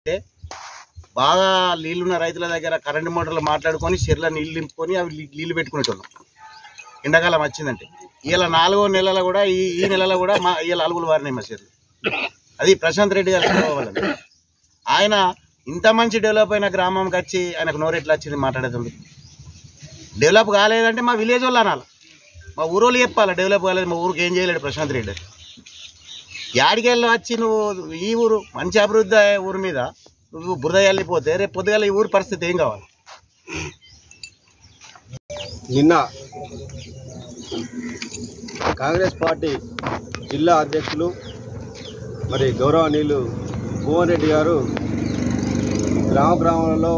అంటే బాగా నీళ్లున్న రైతుల దగ్గర కరెంటు మోటార్లు మాట్లాడుకొని చెర్ల నీళ్లు నింపుకొని అవి నీ- నీళ్లు పెట్టుకునేటోళ్ళం ఎండాకాలం వచ్చిందంటే ఇలా నాలుగో నెలలో కూడా ఈ ఈ నెలలో కూడా మా ఇలా అలుగులు వారినాయి మా చెర్లు అది ప్రశాంత్ రెడ్డి గారు చదవాలి ఆయన ఇంత మంచి డెవలప్ అయిన గ్రామంకి వచ్చి ఆయనకు నోరెట్లా వచ్చింది మాట్లాడేది డెవలప్ కాలేదంటే మా విలేజ్ వాళ్ళు అనాలి మా ఊరోళ్ళు చెప్పాలి డెవలప్ కాలేదు మా ఊరికి ఏం చేయలేడు ప్రశాంత్ రెడ్డి యాడికెళ్ళి వచ్చి నువ్వు ఈ ఊరు మంచి అభివృద్ధి అయ్యే ఊరు మీద నువ్వు బురద వెళ్ళిపోతే రేపు పొద్దుగాల ఈ ఊరి పరిస్థితి ఏం కావాలి నిన్న కాంగ్రెస్ పార్టీ జిల్లా అధ్యక్షులు మరి గౌరవనీయులు భువన్ రెడ్డి గారు గ్రామ గ్రామాలలో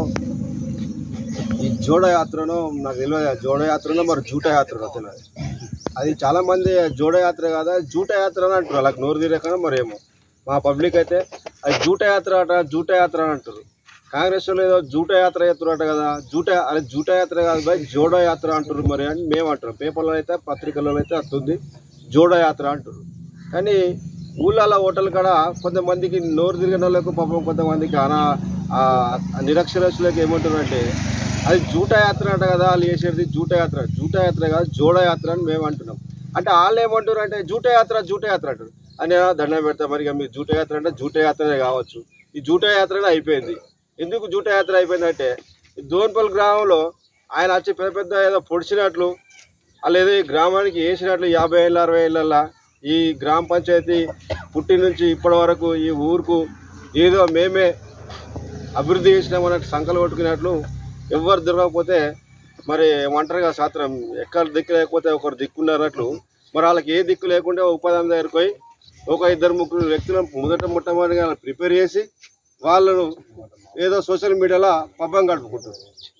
ఈ జోడ యాత్రను నాకు తెలియదు ఆ జోడ యాత్రలో మరి జూట యాత్రలో తెలియదు అది చాలా మంది జోడ యాత్ర కాదా జూట యాత్ర అని అంటారు అలాగ నోరు తీరకనే మరి ఏమో మా పబ్లిక్ అయితే అది జూట యాత్ర అట జూట యాత్ర అని అంటారు కాంగ్రెస్ వాళ్ళు ఏదో జూట యాత్ర చేస్తున్నట్టు కదా జూట అదే జూట యాత్ర కాదు బాయ్ జోడో యాత్ర అంటారు మరి అని మేము అంటారు పేపర్లో అయితే పత్రికల్లో అయితే వస్తుంది జోడో యాత్ర అంటారు కానీ ఊళ్ళలో హోటల్ కాడ కొంతమందికి నోరు తిరిగిన వాళ్ళకు పాపం కొంతమందికి అనా ఆ నిరక్షరస్తులకు ఏమంటారంటే అది జూట యాత్ర అంట కదా వాళ్ళు చేసేది జూట యాత్ర జూట యాత్ర కాదు జోడ యాత్ర అని మేము అంటున్నాం అంటే వాళ్ళు ఏమంటారు అంటే జూట యాత్ర జూట యాత్ర అంటారు అని "ఆ, దండం పెడతా మరి ఇక మీరు జూట యాత్ర అంటే జూట యాత్రనే కావచ్చు ఈ జూట యాత్రనే అయిపోయింది ఎందుకు జూట యాత్ర అయిపోయిందంటే ఈ దోన్పల్లి గ్రామంలో ఆయన వచ్చి పెద్ద పెద్ద ఏదో పొడిచినట్లు వాళ్ళు ఏదో ఈ గ్రామానికి వేసినట్లు యాభై ఏళ్ళ అరవై ఏళ్ళ ఈ గ్రామ పంచాయతీ పుట్టి నుంచి ఇప్పటి వరకు ఈ ఊరుకు ఏదో మేమే అభివృద్ధి చేసినామన్నట్టు సంకలు కొట్టుకున్నట్లు ఎవరు దొరకకపోతే మరి ఒంటరిగా శాస్త్రం ఎక్కడ దిక్కు లేకపోతే ఒకరు దిక్కున్నట్లు మరి వాళ్ళకి ఏ దిక్కు లేకుండా ఉపాధి హామీ దగ్గరికి పోయి ఒక ఇద్దరు ముగ్గురు వ్యక్తులను మొదట మొట్టమొదటిగా ప్రిపేర్ చేసి వాళ్ళను ఏదో సోషల్ మీడియాలో పబ్బం గడుపుకుంటారు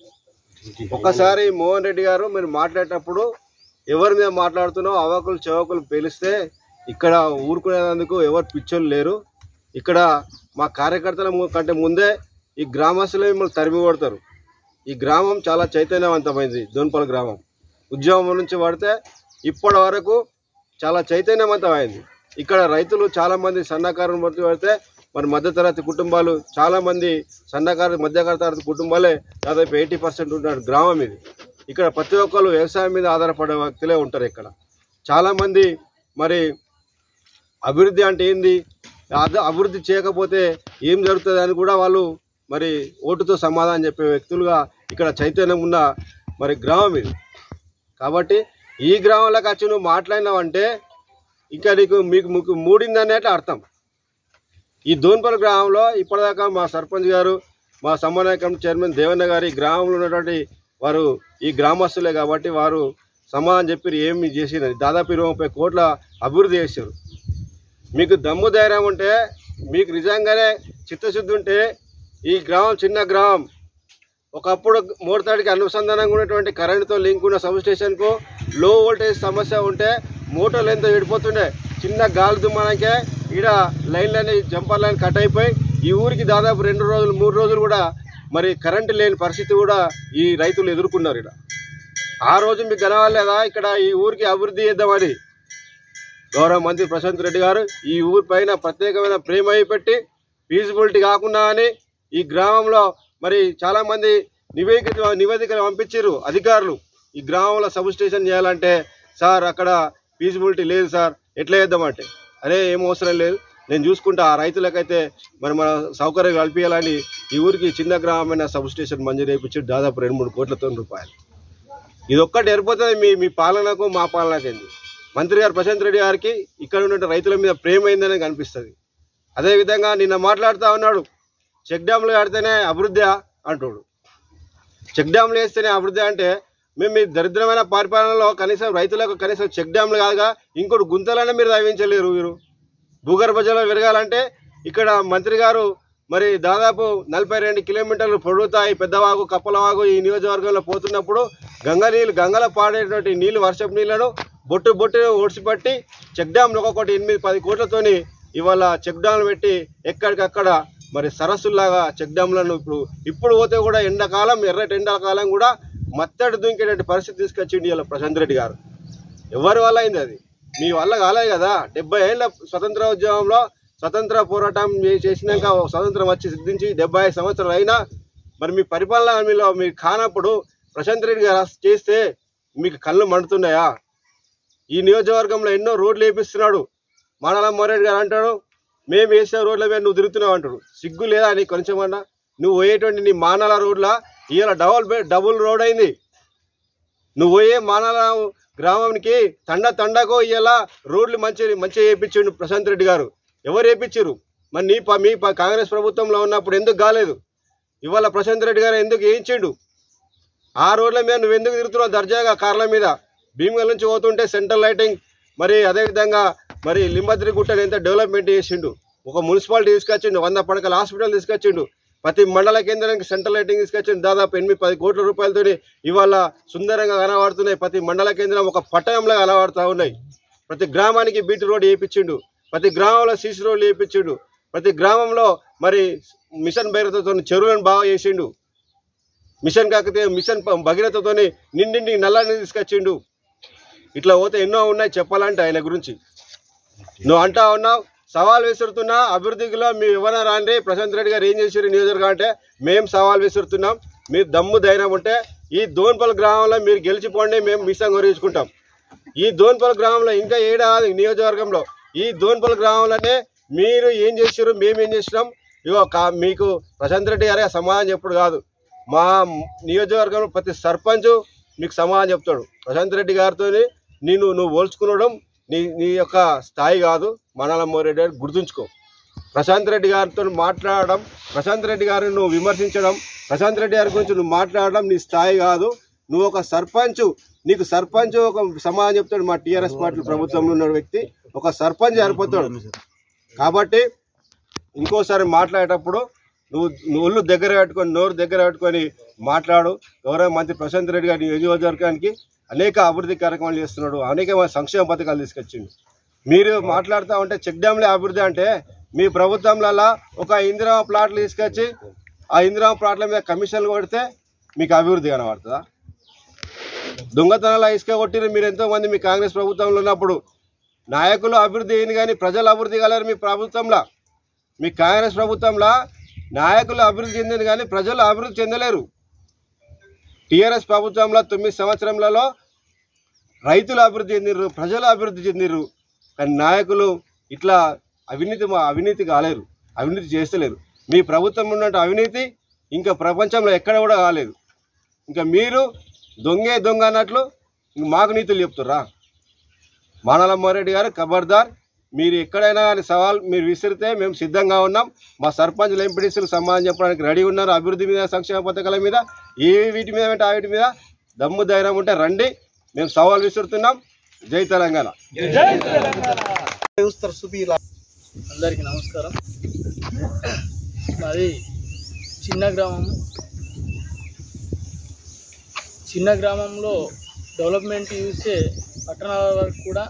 ఒక్కసారి మోహన్ రెడ్డి గారు మీరు మాట్లాడేటప్పుడు ఎవరి మీద మాట్లాడుతున్నావు అవకులు చెవకులు పేలిస్తే ఇక్కడ ఊరుకునేందుకు ఎవరు పిచ్చోళ్ళు లేరు ఇక్కడ మా కార్యకర్తల ము- కంటే ముందే ఈ గ్రామస్తులే మిమ్మల్ని తరిమి కొడతారు ఈ గ్రామం చాలా చైతన్యవంతమైంది దోన్పల్లి గ్రామం ఉద్యమం నుంచి పడితే ఇప్పటి వరకు చాలా చైతన్యవంతమైంది ఇక్కడ రైతులు చాలామంది సన్నకారు మధ్య పడితే మరి మధ్యతరగతి కుటుంబాలు చాలామంది సన్నకారు మధ్యతరగతి కుటుంబాలే దాదాపు ఎయిటీ పర్సెంట్ ఉన్న గ్రామం ఇది ఇక్కడ ప్రతి ఒక్కరు వ్యవసాయం మీద ఆధారపడే వ్యక్తులే ఉంటారు ఇక్కడ చాలామంది మరి అభివృద్ధి అంటే ఏంది అద- అభివృద్ధి చేయకపోతే ఏం జరుగుతుంది అని కూడా వాళ్ళు మరి ఓటుతో సమాధానం చెప్పే వ్యక్తులుగా ఇక్కడ చైతన్యం ఉన్న మరి గ్రామం ఇది కాబట్టి ఈ గ్రామంలోకి వచ్చి నువ్వు మాట్లాడినావంటే ఇంకా నీకు మీకు మీకు మూడిందనేట అర్థం ఈ దోన్పల్లి గ్రామంలో ఇప్పటిదాకా మా సర్పంచ్ గారు మా సమన్వయ కమిటీ చైర్మన్ దేవన్న గారు ఈ గ్రామంలో ఉన్నటువంటి వారు ఈ గ్రామస్తులే కాబట్టి వారు సమాధానం చెప్పి ఏమి చేసినది దాదాపు ఇరవై ముప్పై కోట్ల అభివృద్ధి చేశారు మీకు దమ్ము ధైర్యం ఉంటే మీకు నిజంగానే చిత్తశుద్ధి ఉంటే ఈ గ్రామం చిన్న గ్రామం ఒకప్పుడు మోడతాడికి అనుసంధానంగా ఉన్నటువంటి కరెంటుతో లింక్ ఉన్న సబ్ స్టేషన్కు లో వోల్టేజ్ సమస్య ఉంటే మోటార్లు ఎంతో విడిపోతుండే చిన్న గాలి దుమ్మానికే ఈడ లైన్లన్నీ జంపర్ లైన్ కట్ అయిపోయి ఈ ఊరికి దాదాపు రెండు రోజులు మూడు రోజులు కూడా మరి కరెంటు లేని పరిస్థితి కూడా ఈ రైతులు ఎదుర్కొన్నారు ఇక్కడ ఆ రోజు మీకు కనవాలేదా ఇక్కడ ఈ ఊరికి అభివృద్ధి చేద్దామని గౌరవ మంత్రి ప్రశాంత్ రెడ్డి గారు ఈ ఊరి పైన ప్రత్యేకమైన ప్రేమ పెట్టి ఫీజిబిలిటీ కాకుండా అని ఈ గ్రామంలో మరి చాలా మంది నివేదిక నివేదికలు పంపించారు అధికారులు ఈ గ్రామంలో సబ్ స్టేషన్ చేయాలంటే సార్ అక్కడ ఫీజిబిలిటీ లేదు సార్ ఎట్లా చేద్దామంటే అరే ఏం అవసరం లేదు నేను చూసుకుంటా ఆ రైతులకైతే మరి మన సౌకర్యం కల్పించాలని ఈ ఊరికి చిన్న గ్రామమైన సబ్ స్టేషన్ మంజూరు చేయించి దాదాపు రెండు మూడు కోట్లతో రూపాయలు ఇది ఒక్కటి ఏర్పోతుంది మీ మీ పాలనకు మా పాలనకు ఏంది మంత్రి గారు ప్రశాంత్ రెడ్డి గారికి ఇక్కడ ఉన్న రైతుల మీద ప్రేమ అయిందని కనిపిస్తుంది అదేవిధంగా నిన్న మాట్లాడుతూ ఉన్నాడు చెక్ డ్యామ్లు కడితేనే అభివృద్ధి అంటాడు చెక్ డ్యామ్లు వేస్తేనే అభివృద్ధి అంటే మేము మీ దరిద్రమైన పరిపాలనలో కనీసం రైతులకు కనీసం చెక్ డ్యామ్లు కాదుగా ఇంకోటి గుంతలైనా మీరు తవ్వించలేరు మీరు భూగర్భ జలం పెరగాలంటే ఇక్కడ మంత్రి గారు మరి దాదాపు నలభై రెండు కిలోమీటర్లు పొడుగుతాయి పెద్దవాగు కప్పలవాగు ఈ నియోజకవర్గంలో పోతున్నప్పుడు గంగ నీళ్ళు గంగలో పాడేటువంటి నీళ్లు వర్షపు నీళ్లను బొట్టు బొట్టు ఓడిసిపట్టి చెక్ డ్యామ్లు ఒక్కొక్కటి ఎనిమిది పది కోట్లతోని ఇవాళ చెక్ డ్యామ్లు పెట్టి ఎక్కడికక్కడ మరి సరస్సులాగా చెక్ డ్యామ్లను ఇప్పుడు ఇప్పుడు పోతే కూడా ఎండాకాలం ఎర్రటి ఎండాకాలం కూడా మత్తడి దుంకేటువంటి పరిస్థితి తీసుకొచ్చింది ఇలా ప్రశాంత్ రెడ్డి గారు ఎవరి వల్ల అయింది అది మీ వల్ల కాలేదు కదా డెబ్బై ఏళ్ళ స్వతంత్ర ఉద్యమంలో స్వతంత్ర పోరాటం చే- చేసినాక స్వతంత్రం వచ్చి సిద్ధించి డెబ్బై ఐదు సంవత్సరాలు అయినా మరి మీ పరిపాలన మీలో మీరు కానప్పుడు ప్రశాంత్ రెడ్డి గారు చేస్తే మీకు కళ్ళు మండుతున్నాయా ఈ నియోజకవర్గంలో ఎన్నో రోడ్లు వేపిస్తున్నాడు మానల మోరెడ్డి గారు అంటాడు మేము వేసే రోడ్ల మీద నువ్వు తిరుగుతున్నావు అంటాడు సిగ్గు లేదా నీకు కొంచెమన్నా నువ్వు పోయేటువంటి నీ మానాల రోడ్ల ఇవాళ డబుల్ బె- డబుల్ రోడ్ అయింది నువ్వు పోయే మానాల గ్రామానికి తండ తండకు ఇవాళ రోడ్లు మంచి మంచిగా వేయించిండు ప్రశాంత్ రెడ్డి గారు ఎవరు వేయించారు మరి నీ ప- మీ ప- కాంగ్రెస్ ప్రభుత్వంలో ఉన్నప్పుడు ఎందుకు కాలేదు ఇవాళ ప్రశాంత్ రెడ్డి గారు ఎందుకు వేయించిండు ఆ రోడ్ల మీద నువ్వు ఎందుకు తిరుగుతున్నావు దర్జాగా కార్ల మీద భీమగల్ నుంచి పోతుంటే సెంట్రల్ లైటింగ్ మరి అదేవిధంగా మరి లింబద్రి గుట్టని ఎంత డెవలప్మెంట్ చేసిండు ఒక మున్సిపాలిటీ తీసుకొచ్చిండు వంద పడకల హాస్పిటల్ తీసుకొచ్చిండు ప్రతి మండల కేంద్రానికి సెంట్రల్ లైటింగ్ తీసుకొచ్చిండు దాదాపు ఎనిమిది పది కోట్ల రూపాయలతోని ఇవాళ సుందరంగా కనబడుతున్నాయి ప్రతి మండల కేంద్రం ఒక పట్టణంలో కనబడుతూ ఉన్నాయి ప్రతి గ్రామానికి బీటీ రోడ్ వేయించిండు ప్రతి గ్రామంలో సీసీ రోడ్లు వేయించిండు ప్రతి గ్రామంలో మరి మిషన్ భైరతతో చెరువులను బాగా చేసిండు మిషన్ కాకపోతే మిషన్ ప- భగీరథతోని నిండింటి నల్లని తీసుకొచ్చిండు ఇట్లా పోతే ఎన్నో ఉన్నాయి చెప్పాలంటే ఆయన గురించి నువ్వు అంటా ఉన్నావు సవాల్ విసురుతున్నా అభివృద్ధిలో మీరు ఎవరైనా రాండి ప్రశాంత్ రెడ్డి గారు ఏం చేసారు నియోజకవర్గం అంటే మేము సవాల్ విసురుతున్నాం మీరు దమ్ము ధైర్యం ఉంటే ఈ దోన్పల్ గ్రామంలో మీరు గెలిచిపోండి మేము మిషన్ గురించుకుంటాం ఈ దోన్పల్ గ్రామంలో ఇంకా ఏడా నియోజకవర్గంలో ఈ దోన్పల్ గ్రామంలోనే మీరు ఏం చేసారు మేము ఏం చేసినాం ఇగో కా మీకు ప్రశాంత్ రెడ్డి గారే సమాధానం చెప్పుడు కాదు మా నియోజకవర్గంలో ప్రతి సర్పంచ్ మీకు సమాధానం చెప్తాడు ప్రశాంత్ రెడ్డి గారితో నేను నువ్వు పోల్చుకునడం నీ నీ యొక్క స్థాయి కాదు మనల మోరెడ్డి గారు గుర్తుంచుకో ప్రశాంత్ రెడ్డి గారితో మాట్లాడడం ప్రశాంత్ రెడ్డి గారిని నువ్వు విమర్శించడం ప్రశాంత్ రెడ్డి గారి గురించి నువ్వు మాట్లాడడం నీ స్థాయి కాదు నువ్వు ఒక సర్పంచ్ నీకు సర్పంచ్ ఒక సమాధానం చెప్తాడు మా టీఆర్ఎస్ పార్టీ ప్రభుత్వంలో ఉన్న వ్యక్తి ఒక సర్పంచ్ సరిపోతాడు కాబట్టి ఇంకోసారి మాట్లాడేటప్పుడు నువ్వు నువ్వు ఒళ్ళు దగ్గర పెట్టుకొని నోరు దగ్గర పెట్టుకొని మాట్లాడు గౌరవ మంత్రి ప్రశాంత్ రెడ్డి గారి నియోజకవర్గానికి అనేక అభివృద్ధి కార్యక్రమాలు చేస్తున్నాడు అనేక సంక్షేమ పథకాలు తీసుకొచ్చిండు మీరు మాట్లాడుతూ ఉంటే చెక్ డ్యాంలే అభివృద్ధి అంటే మీ ప్రభుత్వంలో ఒక ఇందిరా ప్లాట్లు తీసుకొచ్చి ఆ ఇందిరా ప్లాట్ల మీద కమిషన్లు కొడితే మీకు అభివృద్ధి కనబడుతుందా దొంగతనాలు ఇసుక కొట్టిరు మీరు ఎంతో మంది మీ కాంగ్రెస్ ప్రభుత్వంలో ఉన్నప్పుడు నాయకులు అభివృద్ధి అయింది కానీ ప్రజలు అభివృద్ధి కలరు మీ ప్రభుత్వంలో మీ కాంగ్రెస్ ప్రభుత్వంలో నాయకులు అభివృద్ధి చెందింది కానీ ప్రజలు అభివృద్ధి చెందలేరు టీఆర్ఎస్ ప్రభుత్వంలో తొమ్మిది సంవత్సరంలలో రైతులు అభివృద్ధి చెందిర్రు ప్రజలు అభివృద్ధి చెందిర్రు కానీ నాయకులు ఇట్లా అవినీతి మా అవినీతి కాలేరు అవినీతి చేస్తలేరు మీ ప్రభుత్వం ఉన్నట్టు అవినీతి ఇంకా ప్రపంచంలో ఎక్కడ కూడా కాలేదు ఇంకా మీరు దొంగే దొంగ అన్నట్లు ఇంక మాకు నీతులు చెప్తుర్రా మానలమ్మారెడ్డి గారు ఖబర్దార్ మీరు ఎక్కడైనా కానీ సవాల్ మీరు విసిరితే మేము సిద్ధంగా ఉన్నాం మా సర్పంచ్లు ఎంపీడీసీలు సమాధానం చెప్పడానికి రెడీ ఉన్నారు అభివృద్ధి మీద సంక్షేమ పథకాల మీద ఏ వీటి మీద అంటే ఆ వీటి మీద దమ్ము ధైర్యం ఉంటే రండి మేము సవాల్ విసురుతున్నాం జై తెలంగాణ చూస్తారు చూపి ఇలా అందరికీ నమస్కారం మాది చిన్న గ్రామం చిన్న గ్రామంలో డెవలప్మెంట్ చూస్తే పట్టణాల వరకు కూడా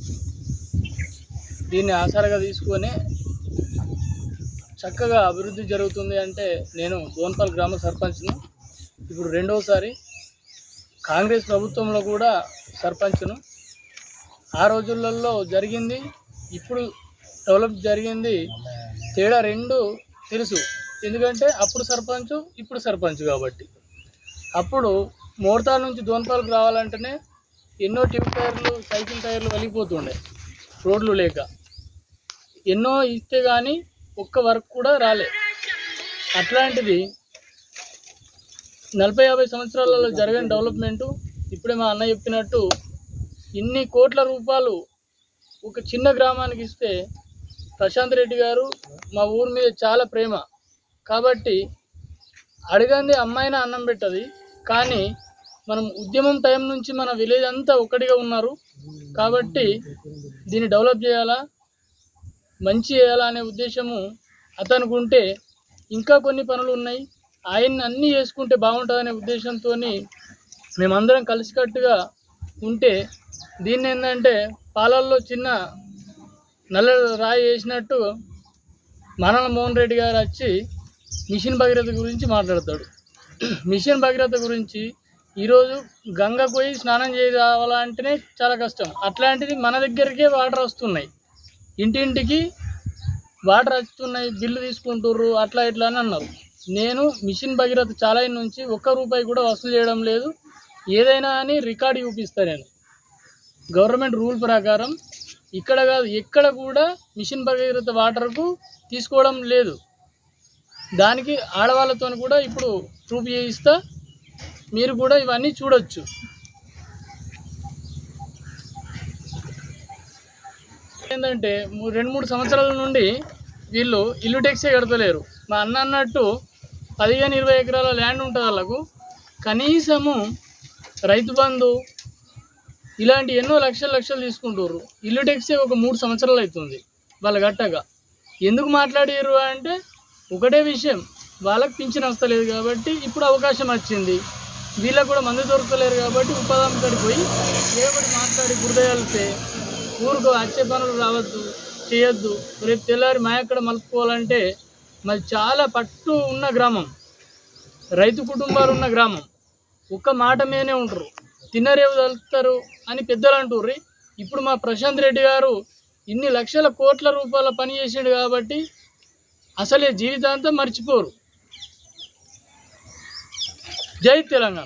దీన్ని ఆసరాగా తీసుకొని చక్కగా అభివృద్ధి జరుగుతుంది అంటే నేను దోన్పల్ గ్రామ సర్పంచ్ను ఇప్పుడు రెండవసారి కాంగ్రెస్ ప్రభుత్వంలో కూడా సర్పంచ్ను ఆ రోజులలో జరిగింది ఇప్పుడు డెవలప్ జరిగింది తేడా రెండు తెలుసు ఎందుకంటే అప్పుడు సర్పంచ్ ఇప్పుడు సర్పంచ్ కాబట్టి అప్పుడు మోర్తాల నుంచి దోన్పాలకు రావాలంటేనే ఎన్నో ట్యూబ్ టైర్లు సైకిల్ టైర్లు వలిగిపోతుండే రోడ్లు లేక ఎన్నో ఇస్తే కానీ ఒక్క వర్క్ కూడా రాలే అట్లాంటిది నలభై యాభై సంవత్సరాలలో జరిగిన డెవలప్మెంటు ఇప్పుడే మా అన్న చెప్పినట్టు ఇన్ని కోట్ల రూపాయలు ఒక చిన్న గ్రామానికి ఇస్తే ప్రశాంత్ రెడ్డి గారు మా ఊరి మీద చాలా ప్రేమ కాబట్టి అడగంది అమ్మాయిన అన్నం పెట్టది కానీ మనం ఉద్యమం టైం నుంచి మన విలేజ్ అంతా ఒక్కటిగా ఉన్నారు కాబట్టి దీన్ని డెవలప్ చేయాలా మంచి చేయాలా అనే ఉద్దేశము అతనికి ఉంటే ఇంకా కొన్ని పనులు ఉన్నాయి ఆయన్ని అన్నీ చేసుకుంటే బాగుంటుందనే ఉద్దేశంతో మేమందరం కలిసికట్టుగా ఉంటే దీన్ని ఏంటంటే పాలల్లో చిన్న నల్ల రాయి వేసినట్టు మనల మోహన్ రెడ్డి గారు వచ్చి మిషన్ భగీరథ గురించి మాట్లాడతాడు మిషన్ భగీరథ గురించి ఈరోజు గంగకు పోయి స్నానం చేసి రావాలంటేనే చాలా కష్టం అట్లాంటిది మన దగ్గరికే వాటర్ వస్తున్నాయి ఇంటింటికి వాటర్ వస్తున్నాయి బిల్లు తీసుకుంటుర్రు అట్లా ఇట్లా అని అన్నారు నేను మిషన్ భగీరథ చాలా నుంచి ఒక్క రూపాయి కూడా వసూలు చేయడం లేదు ఏదైనా అని రికార్డు చూపిస్తా నేను గవర్నమెంట్ రూల్ ప్రకారం ఇక్కడ కాదు ఎక్కడ కూడా మిషన్ భగీరథ వాటర్కు తీసుకోవడం లేదు దానికి ఆడవాళ్ళతో కూడా ఇప్పుడు ప్రూఫ్ చేయిస్తా మీరు కూడా ఇవన్నీ చూడొచ్చు ఏంటంటే మూ- రెండు మూడు సంవత్సరాల నుండి వీళ్ళు ఇల్లు ట్యాక్సే కడతలేరు మా అన్న అన్నట్టు పదిహేను ఇరవై ఎకరాల ల్యాండ్ ఉంటుంది వాళ్ళకు కనీసము రైతు బంధు ఇలాంటి ఎన్నో లక్షల లక్షలు తీసుకుంటారు ఇల్లు ట్యాక్సే ఒక మూడు సంవత్సరాలు అవుతుంది వాళ్ళు కట్టగా ఎందుకు మాట్లాడారు అంటే ఒకటే విషయం వాళ్ళకి పింఛన్ వస్తలేదు కాబట్టి ఇప్పుడు అవకాశం వచ్చింది వీళ్ళకు కూడా మందు దొరకలేరు కాబట్టి ఉపాధి కాడికి పోయి ఏబడి మాట్లాడి బురదయాలితే ఊరుకు వచ్చే పనులు రావద్దు చేయొద్దు రేపు తెల్లారి మా ఎక్కడ మలుపుకోవాలంటే మరి చాలా పట్టు ఉన్న గ్రామం రైతు కుటుంబాలు ఉన్న గ్రామం ఒక్క మాట మీదనే ఉంటారు తిన్నరేవు తలుపుతారు అని పెద్దలు అంటుర్రి ఇప్పుడు మా ప్రశాంత్ రెడ్డి గారు ఇన్ని లక్షల కోట్ల రూపాయల పని చేసిండు కాబట్టి అసలే జీవితాంతం మర్చిపోరు జై తెలంగాణ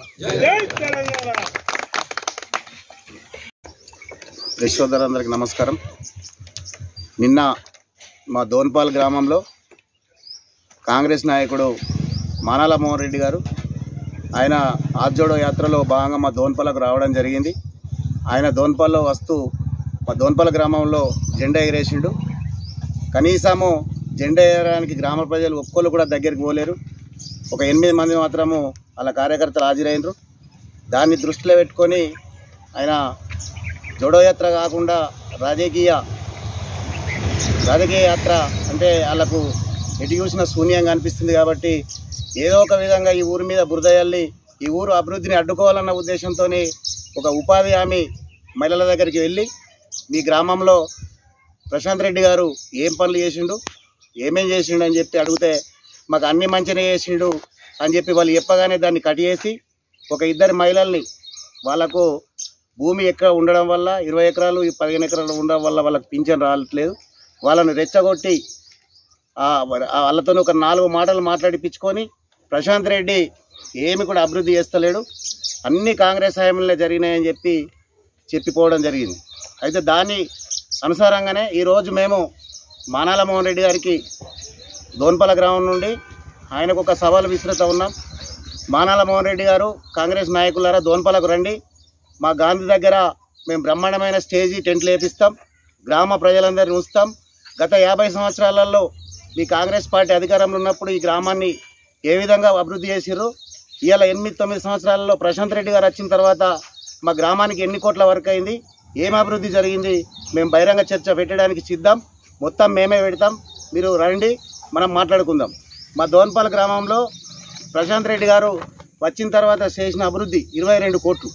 యశోదరందరికి నమస్కారం నిన్న మా దోన్పాల్ గ్రామంలో కాంగ్రెస్ నాయకుడు మానాల మోహన్ రెడ్డి గారు ఆయన ఆర్జోడో యాత్రలో భాగంగా మా దోన్పాలకు రావడం జరిగింది ఆయన దోన్పాల్లో వస్తూ మా దోన్పాల గ్రామంలో జెండా ఎగరేసిండు కనీసము జెండా ఎగరడానికి గ్రామ ప్రజలు ఒక్కళ్ళు కూడా దగ్గరికి పోలేరు ఒక ఎనిమిది మంది మాత్రము వాళ్ళ కార్యకర్తలు హాజరైనరు దాన్ని దృష్టిలో పెట్టుకొని ఆయన జోడో యాత్ర కాకుండా రాజకీయ రాజకీయ యాత్ర అంటే వాళ్ళకు ఎటు చూసిన శూన్యంగా అనిపిస్తుంది కాబట్టి ఏదో ఒక విధంగా ఈ ఊరి మీద బురద చల్లి ఈ ఊరు అభివృద్ధిని అడ్డుకోవాలన్న ఉద్దేశంతో ఒక ఉపాధి హామీ మహిళల దగ్గరికి వెళ్ళి మీ గ్రామంలో ప్రశాంత్ రెడ్డి గారు ఏం పనులు చేసిండు ఏమేం చేసిండు అని చెప్పి అడిగితే మాకు అన్ని మంచిగా చేసిండు అని చెప్పి వాళ్ళు చెప్పగానే దాన్ని కట్ చేసి ఒక ఇద్దరు మహిళల్ని వాళ్ళకు భూమి ఎక్కడ ఉండడం వల్ల ఇరవై ఎకరాలు ఈ పదిహేను ఎకరాలు ఉండడం వల్ల వాళ్ళకి పింఛన్ రావట్లేదు వాళ్ళని రెచ్చగొట్టి ఆ ఆ వాళ్ళతో ఒక నాలుగు మాటలు మాట్లాడిపించుకొని ప్రశాంత్ రెడ్డి ఏమి కూడా అభివృద్ధి చేస్తలేడు అన్ని కాంగ్రెస్ హయాంలో జరిగినాయని చెప్పి చెప్పిపోవడం జరిగింది అయితే దాని అనుసారంగానే ఈరోజు మేము మానాల మోహన్ రెడ్డి గారికి దోన్పల గ్రామం నుండి ఆయనకు ఒక సవాలు విస్తృత ఉన్నాం మానాల మోహన్ రెడ్డి గారు కాంగ్రెస్ నాయకులారా దోన్పలకు రండి మా గాంధీ దగ్గర మేము బ్రహ్మాండమైన స్టేజీ టెంట్లు వేపిస్తాం గ్రామ ప్రజలందరినీ ఉంచుతాం గత యాభై సంవత్సరాలలో మీ కాంగ్రెస్ పార్టీ అధికారంలో ఉన్నప్పుడు ఈ గ్రామాన్ని ఏ విధంగా అభివృద్ధి చేసిర్రు ఇవాళ ఎనిమిది తొమ్మిది సంవత్సరాలలో ప్రశాంత్ రెడ్డి గారు వచ్చిన తర్వాత మా గ్రామానికి ఎన్ని కోట్ల వర్క్ అయింది ఏం అభివృద్ధి జరిగింది మేము బహిరంగ చర్చ పెట్టడానికి సిద్ధం మొత్తం మేమే పెడతాం మీరు రండి మనం మాట్లాడుకుందాం మా దోన్పాల గ్రామంలో ప్రశాంత్ రెడ్డి గారు వచ్చిన తర్వాత చేసిన అభివృద్ధి ఇరవై రెండు కోట్లు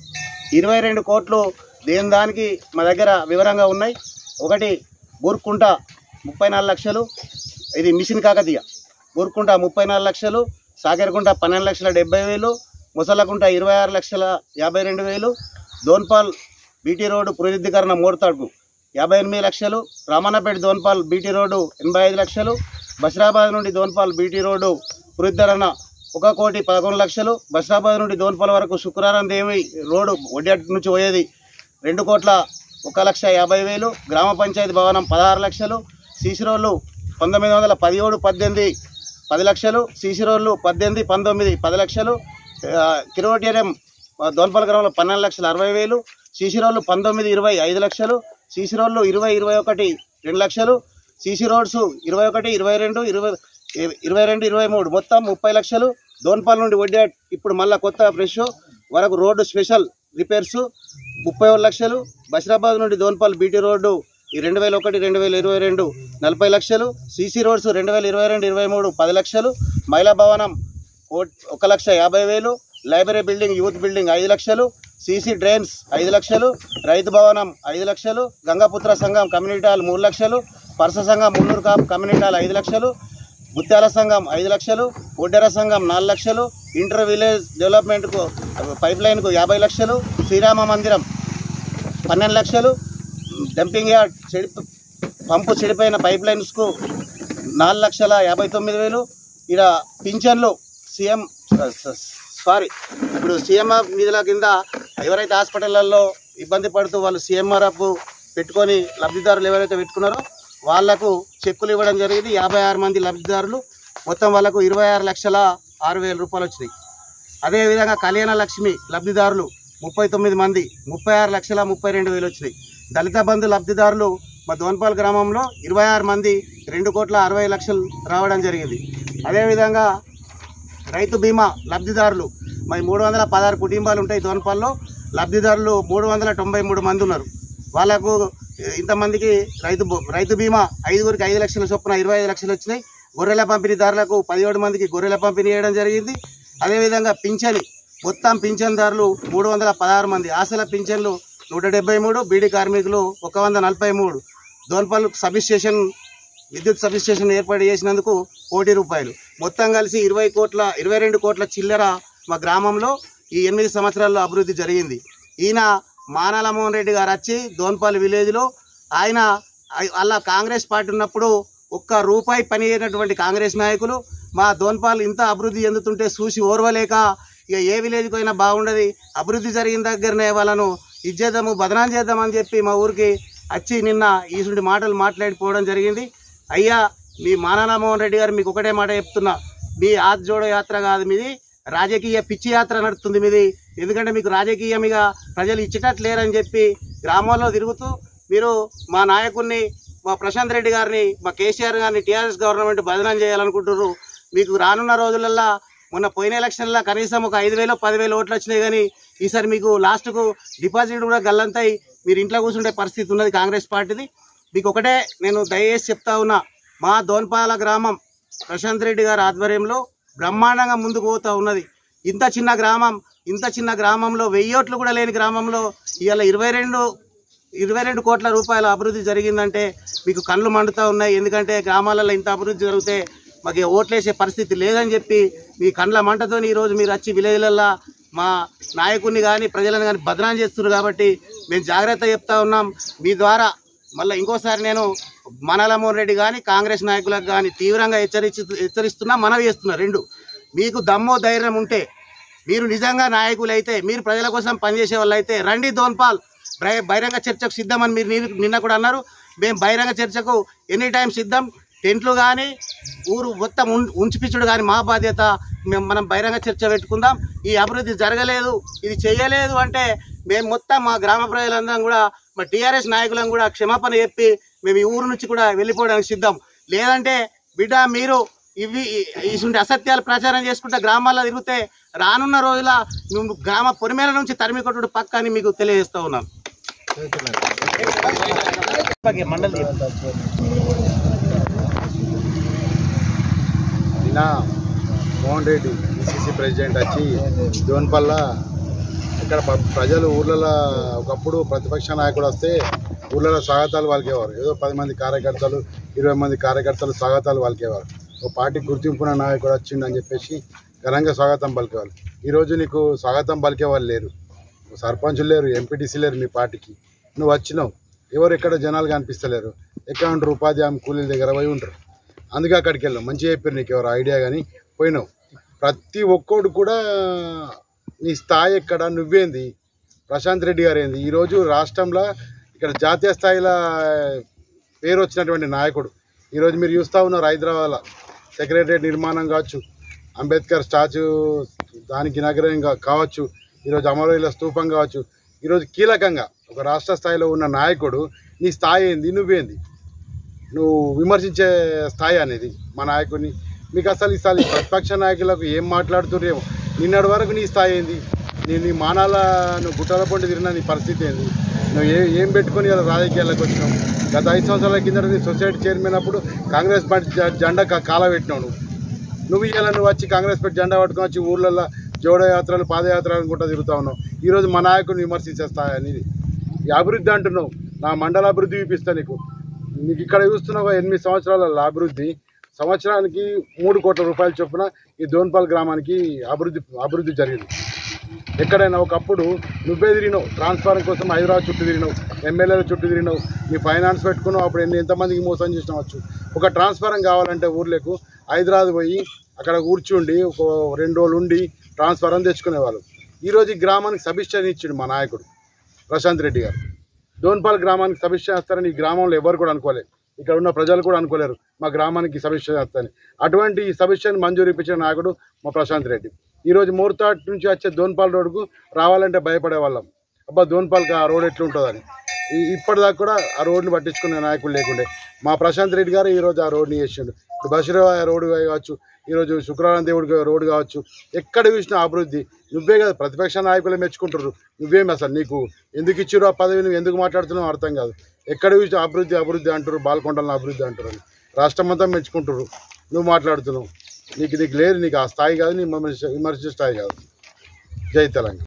ఇరవై రెండు కోట్లు దేని దానికి మా దగ్గర వివరంగా ఉన్నాయి ఒకటి బూర్కుంట ముప్పై నాలుగు లక్షలు ఇది మిషన్ కాకతీయ బూర్కుంట ముప్పై నాలుగు లక్షలు సాగర్కుంట పన్నెండు లక్షల డెబ్బై వేలు ముసలకుంట ఇరవై ఆరు లక్షల యాభై రెండు వేలు దోన్పాల్ బీటీ రోడ్డు పునరుద్ధీకరణ మోర్తాడ్కు యాభై ఎనిమిది లక్షలు రామన్నపేట దోన్పాల్ బీటీ రోడ్డు ఎనభై ఐదు లక్షలు బషరాబాద్ నుండి దోన్పాల్ బీటీ రోడ్డు పునరుద్ధరణ ఒక కోటి పదకొండు లక్షలు బషరాబాద్ నుండి దోన్పాల్ వరకు శుక్రవారం దేవి రోడ్డు ఒడ్డెట్ నుంచి పోయేది రెండు కోట్ల ఒక లక్ష యాభై వేలు గ్రామ పంచాయతీ భవనం పదహారు లక్షలు సీసీ రోడ్లు పంతొమ్మిది వందల పదిహేడు పద్దెనిమిది పది లక్షలు సీసీ రోడ్లు పద్దెనిమిది పంతొమ్మిది పది లక్షలు ఆ, కిరోటేరియం ఆ, దోన్పల్ గ్రామంలో పన్నెండు లక్షల అరవై వేలు సీసీ రోడ్లు పంతొమ్మిది ఇరవై ఐదు లక్షలు సీసీ రోడ్లు ఇరవై ఇరవై ఒకటి రెండు లక్షలు సీసీ రోడ్స్ ఇరవై ఒకటి ఇరవై రెండు ఇరవై ఇరవై రెండు ఇరవై మూడు మొత్తం ముప్పై లక్షలు దోన్పాల్ నుండి వడ్డీ ఇప్పుడు మళ్ళా కొత్త ఫ్రెష్ వరకు రోడ్డు స్పెషల్ రిపేర్స్ ముప్పై ఒక లక్షలు బషరాబాద్ నుండి దోన్పాల్ బీటీ రోడ్డు ఈ రెండు వేల ఒకటి రెండు వేల ఇరవై రెండు నలభై లక్షలు సీసీ రోడ్స్ రెండు వేల ఇరవై రెండు ఇరవై మూడు పది లక్షలు మహిళా భవనం కోట్- ఒక లక్ష యాభై వేలు లైబ్రరీ బిల్డింగ్ యూత్ బిల్డింగ్ ఐదు లక్షలు సీసీ డ్రైన్స్ ఐదు లక్షలు రైతు భవనం ఐదు లక్షలు గంగాపుత్ర సంఘం కమ్యూనిటీ హాల్ మూడు లక్షలు పరస సంఘం మున్నూరు కాపు కమ్యూనిటీ హాల్ ఐదు లక్షలు ముత్యాల సంఘం ఐదు లక్షలు ఒడ్డెర సంఘం నాలుగు లక్షలు ఇంటర్ విలేజ్ డెవలప్మెంట్కు పైప్ లైన్కు యాభై లక్షలు శ్రీరామ మందిరం పన్నెండు లక్షలు డంపింగ్ యార్డ్ చెడి పంపు చెడిపోయిన పైప్ లైన్స్కు నాలుగు లక్షల యాభై తొమ్మిది వేలు ఇక్కడ పింఛన్లు సీఎం సారీ ఇప్పుడు సీఎంఆర్ నిధుల కింద ఎవరైతే హాస్పిటళ్లలో ఇబ్బంది పడుతూ వాళ్ళు సీఎంఆర్ఎఫ్ పెట్టుకొని లబ్ధిదారులు ఎవరైతే పెట్టుకున్నారో వాళ్లకు చెక్కులు ఇవ్వడం జరిగింది యాభై ఆరు మంది లబ్ధిదారులు మొత్తం వాళ్ళకు ఇరవై ఆరు లక్షల ఆరు వేల రూపాయలు వచ్చినాయి అదేవిధంగా కళ్యాణ లక్ష్మి లబ్ధిదారులు ముప్పై తొమ్మిది మంది ముప్పై ఆరు లక్షల ముప్పై రెండు వేలు వచ్చినాయి దళిత బంధు లబ్ధిదారులు మా దోన్పాల్ గ్రామంలో ఇరవై ఆరు మంది రెండు కోట్ల అరవై లక్షలు రావడం జరిగింది అదేవిధంగా రైతు బీమా లబ్ధిదారులు మరి మూడు వందల పదహారు కుటుంబాలు ఉంటాయి దోన్పాల్లో లబ్ధిదారులు మూడు వందల తొంభై మూడు మంది ఉన్నారు వాళ్ళకు ఇంతమందికి రైతు బ- రైతు బీమా ఐదుగురికి ఐదు లక్షల చొప్పున ఇరవై ఐదు లక్షలు వచ్చినాయి గొర్రెల పంపిణీదారులకు పదిహేడు మందికి గొర్రెల పంపిణీ చేయడం జరిగింది అదేవిధంగా పింఛని మొత్తం పింఛన్దారులు మూడు వందల పదహారు మంది ఆశల పింఛన్లు నూట డెబ్బై మూడు బీడీ కార్మికులు ఒక వంద నలభై మూడు దోన్పల్లి సబ్ స్టేషన్ విద్యుత్ సబ్ స్టేషన్ ఏర్పాటు చేసినందుకు కోటి రూపాయలు మొత్తం కలిసి ఇరవై కోట్ల ఇరవై రెండు కోట్ల చిల్లర మా గ్రామంలో ఈ ఎనిమిది సంవత్సరాల్లో అభివృద్ధి జరిగింది ఈయన మానాల మోహన్ రెడ్డి గారు వచ్చి దోన్పల్లి విలేజ్లో ఆయన ఐ- అలా కాంగ్రెస్ పార్టీ ఉన్నప్పుడు ఒక్క రూపాయి పని చేయనటువంటి కాంగ్రెస్ నాయకులు మా దోన్పాల్ ఇంత అభివృద్ధి చెందుతుంటే చూసి ఓర్వలేక ఇక ఏ విలేజ్కి అయినా బాగుండదు అభివృద్ధి జరిగిన దగ్గరనే వాళ్ళను ఇచ్చేద్దాము బదనాం చేద్దామని చెప్పి మా ఊరికి వచ్చి నిన్న ఈసుంటి మాటలు మాట్లాడిపోవడం జరిగింది అయ్యా మీ మానాల మోహన్ రెడ్డి గారు మీకు ఒకటే మాట చెప్తున్నా మీ ఆత్ జోడో యాత్ర కాదు మీది రాజకీయ పిచ్చి యాత్ర నడుస్తుంది మీది ఎందుకంటే మీకు రాజకీయంగా ప్రజలు ఇచ్చేటట్లు లేరని చెప్పి గ్రామాల్లో తిరుగుతూ మీరు మా నాయకుడిని మా ప్రశాంత్ రెడ్డి గారిని మా కేసీఆర్ గారిని టీఆర్ఎస్ గవర్నమెంట్ బదనాం చేయాలనుకుంటున్నారు మీకు రానున్న రోజులల్లో మొన్న పోయిన ఎలక్షన్లో కనీసం ఒక ఐదు వేలు పదివేలు ఓట్లు వచ్చినాయి కానీ ఈసారి మీకు లాస్ట్కు డిపాజిట్ కూడా గల్లంతాయి మీరు ఇంట్లో కూర్చుంటే పరిస్థితి ఉన్నది కాంగ్రెస్ పార్టీది మీకు ఒకటే నేను దయచేసి చెప్తా ఉన్నా మా దోన్పాల గ్రామం ప్రశాంత్ రెడ్డి గారి ఆధ్వర్యంలో బ్రహ్మాండంగా ముందుకు పోతా ఉన్నది ఇంత చిన్న గ్రామం ఇంత చిన్న గ్రామంలో వెయ్యి ఓట్లు కూడా లేని గ్రామంలో ఇవాళ ఇరవై రెండు ఇరవై రెండు కోట్ల రూపాయల అభివృద్ధి జరిగిందంటే మీకు కళ్ళు మండుతూ ఉన్నాయి ఎందుకంటే గ్రామాలలో ఇంత అభివృద్ధి జరిగితే మాకు ఇక ఓట్లేసే పరిస్థితి లేదని చెప్పి మీ కండ్ల మంటతో ఈరోజు మీరు వచ్చి విలేజ్లల్లో మా నాయకుడిని కానీ ప్రజలను కానీ బదనాం చేస్తున్నారు కాబట్టి మేము జాగ్రత్త చెప్తా ఉన్నాం మీ ద్వారా మళ్ళీ ఇంకోసారి నేను మనలమోహన్ రెడ్డి కానీ కాంగ్రెస్ నాయకులకు కానీ తీవ్రంగా హెచ్చరించి హెచ్చరిస్తున్నా మనవి చేస్తున్నా రెండు మీకు దమ్మో ధైర్యం ఉంటే మీరు నిజంగా నాయకులు అయితే మీరు ప్రజల కోసం పనిచేసే వాళ్ళు అయితే రండి దోన్పాల్ బై- బహిరంగ చర్చకు సిద్ధమని మీరు నీ- నిన్న కూడా అన్నారు మేము బహిరంగ చర్చకు ఎనీ టైం సిద్ధం టెంట్లు కానీ ఊరు మొత్తం ఉం- ఉంచిపించుడు కానీ మా బాధ్యత మేము మనం బహిరంగ చర్చ పెట్టుకుందాం ఈ అభివృద్ధి జరగలేదు ఇది చేయలేదు అంటే మేము మొత్తం మా గ్రామ ప్రజలందరం కూడా మా టీఆర్ఎస్ నాయకులను కూడా క్షమాపణ చెప్పి మేము ఈ ఊరు నుంచి కూడా వెళ్ళిపోవడానికి సిద్ధం లేదంటే బిడ్డ మీరు ఇవి ఇటువంటి అసత్యాలు ప్రచారం చేసుకుంటే గ్రామాల్లో తిరిగితే రానున్న రోజుల మేము గ్రామ పొరిమేల నుంచి తరిమి కొట్టుడు పక్క అని మీకు తెలియజేస్తా ఉన్నాం మండలి నిన్న మోహన్ రెడ్డి పిసిసి ప్రెసిడెంట్ వచ్చి జోన్పల్ల ఇక్కడ ప- ప్రజలు ఊర్లలో ఒకప్పుడు ప్రతిపక్ష నాయకుడు వస్తే ఊర్లలో స్వాగతాలు పలికేవారు ఏదో పది మంది కార్యకర్తలు ఇరవై మంది కార్యకర్తలు స్వాగతాలు పలికేవారు ఒక పార్టీ గుర్తింపున నాయకుడు వచ్చిండని చెప్పేసి ఘనంగా స్వాగతం పలికేవారు ఈరోజు నీకు స్వాగతం పలికే వాళ్ళు లేరు సర్పంచులు లేరు ఎంపీటీసీ లేరు మీ పార్టీకి నువ్వు వచ్చినావు ఎవరు ఎక్కడ జనాలు కనిపిస్తలేరు ఎక్కడ ఉంటారు ఉపాధి హామీ కూలీల దగ్గర పోయి ఉంటారు అందుకే అక్కడికి వెళ్ళాం మంచిగా చెప్పారు నీకు ఎవరు ఐడియా కానీ పోయినావు ప్రతి ఒక్కడు కూడా నీ స్థాయి ఎక్కడ నువ్వేంది ప్రశాంత్ రెడ్డి గారు ఏంది ఈరోజు రాష్ట్రంలో ఇక్కడ జాతీయ స్థాయిలో పేరు వచ్చినటువంటి నాయకుడు ఈరోజు మీరు చూస్తూ ఉన్నారు హైదరాబాద్లో సెక్రటరియట్ నిర్మాణం కావచ్చు అంబేద్కర్ స్టాచ్యూ దానికి నగరం కావచ్చు ఈరోజు అమరవీల స్తూపం కావచ్చు ఈరోజు కీలకంగా ఒక రాష్ట్ర స్థాయిలో ఉన్న నాయకుడు నీ స్థాయి ఏంది నువ్వేంది నువ్వు విమర్శించే స్థాయి అనేది మా నాయకుడిని మీకు అసలు ఈసారి ఈ ప్రతిపక్ష నాయకులకు ఏం మాట్లాడుతుర్రేమో నిన్నటి వరకు నీ స్థాయి ఏంది నీ నీ మానాల నువ్వు గుట్టల పొండి తిరిగిన నీ పరిస్థితి ఏంది నువ్వు ఏ ఏం పెట్టుకొని ఇలా రాజకీయాలకు వచ్చినావు గత ఐదు సంవత్సరాల కింద నీ సొసైటీ చైర్మన్ అప్పుడు కాంగ్రెస్ పార్టీ జ- జెండా కా- కాల పెట్టినావు నువ్వు నువ్వు ఇలా నువ్వు వచ్చి కాంగ్రెస్ పార్టీ జెండా పట్టుకొని వచ్చి ఊర్లలో జోడో యాత్రలు పాదయాత్రలు అనుకుంటా తిరుగుతా ఉన్నావు ఈరోజు మా నాయకుడిని విమర్శించే స్థాయి అనేది ఈ అభివృద్ధి అంటున్నావు నా మండల అభివృద్ధి చూపిస్తా నీకు నీకు ఇక్కడ చూస్తున్నావు ఎనిమిది సంవత్సరాల అభివృద్ధి సంవత్సరానికి మూడు కోట్ల రూపాయల చొప్పున ఈ దోన్పాల్ గ్రామానికి అభివృద్ధి అభివృద్ధి జరిగింది ఎక్కడైనా ఒకప్పుడు నువ్వే తిరిగినావు ట్రాన్స్ఫారం కోసం హైదరాబాద్ చుట్టూ తిరిగినావు ఎమ్మెల్యేల చుట్టూ తిరిగినావు నీ ఫైనాన్స్ పెట్టుకున్నావు అప్పుడు ఎన్ని ఎంతమందికి మోసం చేసినావచ్చు ఒక ట్రాన్స్ఫారం కావాలంటే ఊర్లకు హైదరాబాద్ పోయి అక్కడ కూర్చుండి ఒక రెండు రోజులు ఉండి ట్రాన్స్ఫారం తెచ్చుకునేవాళ్ళు ఈరోజు ఈ గ్రామానికి సబిస్టన్ ఇచ్చిండు మా నాయకుడు ప్రశాంత్ రెడ్డి గారు దోన్పాల్ గ్రామానికి సబిష చేస్తారని ఈ గ్రామంలో ఎవరు కూడా అనుకోలేదు ఇక్కడ ఉన్న ప్రజలు కూడా అనుకోలేరు మా గ్రామానికి సబిష చేస్తారని అటువంటి ఈ సబిషని మంజూరు ఇప్పించిన నాయకుడు మా ప్రశాంత్ రెడ్డి ఈరోజు మోర్తాట్ నుంచి వచ్చే దోన్పాల్ రోడ్డుకు రావాలంటే భయపడే వాళ్ళం అబ్బా దోన్పాల్కి ఆ రోడ్ ఎట్లుంటుందని ఈ- ఇప్పటిదాకా కూడా ఆ రోడ్ని పట్టించుకునే నాయకులు లేకుండే మా ప్రశాంత్ రెడ్డి గారు ఈరోజు ఆ రోడ్ని చేసిండు ఇప్పుడు బషీరాబాద్ రోడ్డు కావచ్చు ఈరోజు శుక్రవారం దేవుడి రోడ్డు కావచ్చు ఎక్కడ చూసినా అభివృద్ధి నువ్వే కదా ప్రతిపక్ష నాయకులే మెచ్చుకుంటారు నువ్వేం అసలు నీకు ఎందుకు ఇచ్చిరో ఆ పదవి నువ్వు ఎందుకు మాట్లాడుతున్నావు అర్థం కాదు ఎక్కడ చూసినా అభివృద్ధి అభివృద్ధి అంటారు బాల్కొండలను అభివృద్ధి అంటారు అని రాష్ట్రం అంతా మెచ్చుకుంటారు నువ్వు మాట్లాడుతున్నావు నీకు నీకు లేదు నీకు ఆ స్థాయి కాదు నీ విమర్శ విమర్శించే స్థాయి కాదు జై తెలంగాణ